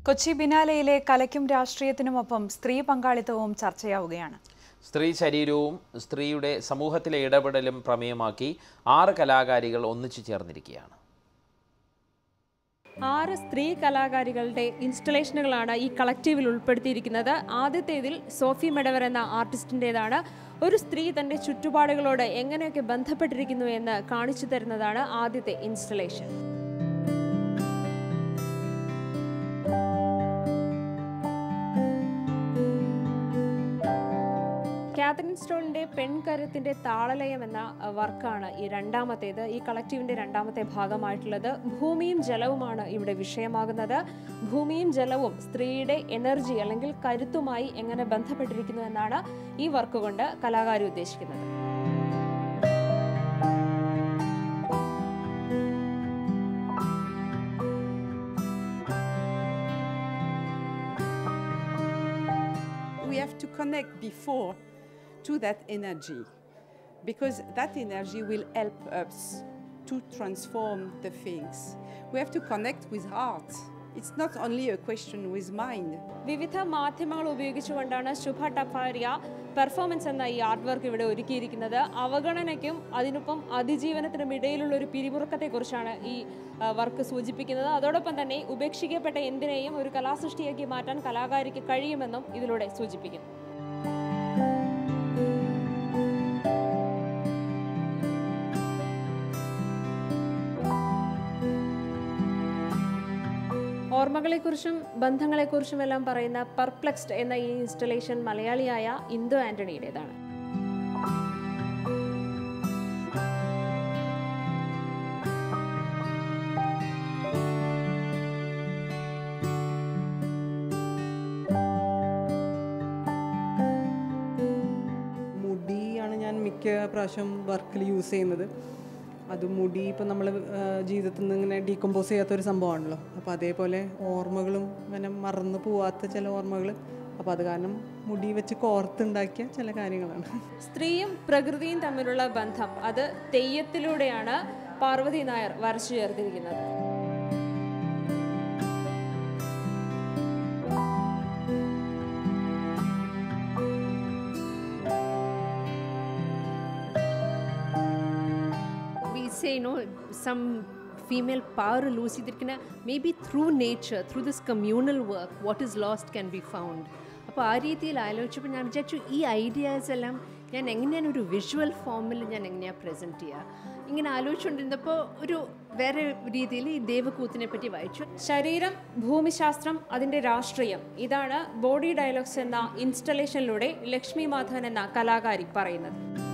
കൊച്ചി ബിനാലയിലെ കലയ്ക്കും രാഷ്ട്രീയത്തിനുമൊപ്പം സ്ത്രീ പങ്കാളിത്തവും ചർച്ചയാവുകയാണ് സ്ത്രീ ശരീരവും സ്ത്രീയുടെ സമൂഹത്തിലെ ഇടപെടലും പ്രമേയമാക്കി ആറ് കലാകാരികൾ ഒന്നിച്ചു ചേർന്നിരിക്കുകയാണ് ആറ് സ്ത്രീ കലാകാരികളുടെ ഇൻസ്റ്റലേഷനുകളാണ് ഈ കളക്റ്റീവിൽ ഉൾപ്പെടുത്തിയിരിക്കുന്നത് ആദ്യത്തേതിൽ സോഫി മെഡവർ എന്ന ആർട്ടിസ്റ്റിൻ്റെതാണ് ഒരു സ്ത്രീ തൻ്റെ ചുറ്റുപാടുകളോട് എങ്ങനെയൊക്കെ ബന്ധപ്പെട്ടിരിക്കുന്നു എന്ന് കാണിച്ചു തരുന്നതാണ് ആദ്യത്തെ ഇൻസ്റ്റലേഷൻ കാതറിൻ സ്റ്റോളിൻ്റെ പെൺകരുത്തിൻ്റെ താളലയം എന്ന അഹ്, വർക്കാണ് ഈ രണ്ടാമത്തേത് ഈ കളക്റ്റീവിൻ്റെ രണ്ടാമത്തെ ഭാഗമായിട്ടുള്ളത് ഭൂമിയും ജലവുമാണ് ഇവിടെ വിഷയമാകുന്നത് ഭൂമിയും ജലവും സ്ത്രീയുടെ എനർജി അല്ലെങ്കിൽ കരുത്തുമായി എങ്ങനെ ബന്ധപ്പെട്ടിരിക്കുന്നു എന്നാണ് ഈ വർക്ക് കൊണ്ട് കലാകാരി ഉദ്ദേശിക്കുന്നത് we have to connect before to that energy because that energy will help us to transform the things. We have to connect with heart. It's not only a question with mind. വിവിധ മാധ്യമങ്ങൾ ഉപയോഗിച്ചുകൊണ്ടാണ് ശുഭ ടഫാരിയ performance എന്ന ഈ art work ഇവിടെ ഒരുക്കിയിരിക്കുന്നത് അവഗണനയ്ക്കും അതിനൊപ്പം അതിജീവനത്തിനും ഇടയിലുള്ള ഒരു പിരിമുറുക്കത്തെക്കുറിച്ചാണ് ഈ ആ, വർക്ക് സൂചിപ്പിക്കുന്നത് അതോടൊപ്പം തന്നെ ഉപേക്ഷിക്കപ്പെട്ട എന്തിനേയും ഒരു കലാസൃഷ്ടിയാക്കി മാറ്റാൻ കലാകാരിക്ക് കഴിയുമെന്നും ഇതിലൂടെ സൂചിപ്പിക്കുന്നു ഓർമ്മകളെക്കുറിച്ചും ബന്ധങ്ങളെക്കുറിച്ചും എല്ലാം പറയുന്ന പെർപ്ലക്സ്ഡ് എന്ന ഈ ഇൻസ്റ്റലേഷൻ മലയാളിയായ ഇന്ദു ആന്റണിയുടേതാണ് മുടിയാണ് ഞാൻ മിക്ക പ്രാവശ്യം വർക്കിൽ യൂസ് ചെയ്യുന്നത് അത് മുടി ഇപ്പം നമ്മൾ ജീവിതത്തിൽ നിന്ന് ഇങ്ങനെ ഡീകമ്പോസ് ചെയ്യാത്തൊരു സംഭവമാണല്ലോ അപ്പോൾ അതേപോലെ ഓർമ്മകളും ഇങ്ങനെ മറന്നു പോവാത്ത ചില ഓർമ്മകൾ അപ്പോൾ അത് കാരണം മുടി വെച്ച് കോർത്തുണ്ടാക്കിയ ചില കാര്യങ്ങളാണ് സ്ത്രീയും പ്രകൃതിയും തമ്മിലുള്ള ബന്ധം അത് തെയ്യത്തിലൂടെയാണ് പാർവതി നായർ വരച്ചു ചേർത്തിരിക്കുന്നത് we say, you know, some female power lose ചെയ്തിരിക്കുന്ന may be through nature through this communal work what is lost can be found അപ്പോൾ ആ രീതിയിൽ ആലോചിച്ചപ്പോൾ ഞാൻ വിചാരിച്ചു ഈ ഐഡിയാസ് എല്ലാം ഞാൻ എങ്ങനെയാണ് ഒരു വിഷ്വൽ ഫോമിൽ ഞാൻ എങ്ങനെയാണ് പ്രസൻറ്റ് ചെയ്യുക ഇങ്ങനെ ആലോചിച്ചുകൊണ്ടിരുന്നപ്പോൾ ഒരു വേറെ രീതിയിൽ ഈ ദേവകൂത്തിനെ പറ്റി വായിച്ചു ശരീരം ഭൂമിശാസ്ത്രം അതിൻ്റെ രാഷ്ട്രീയം ഇതാണ് ബോഡി ഡയലോഗ്സ് എന്ന ഇൻസ്റ്റലേഷനിലൂടെ ലക്ഷ്മി മാധവൻ എന്ന കലാകാരി പറയുന്നത്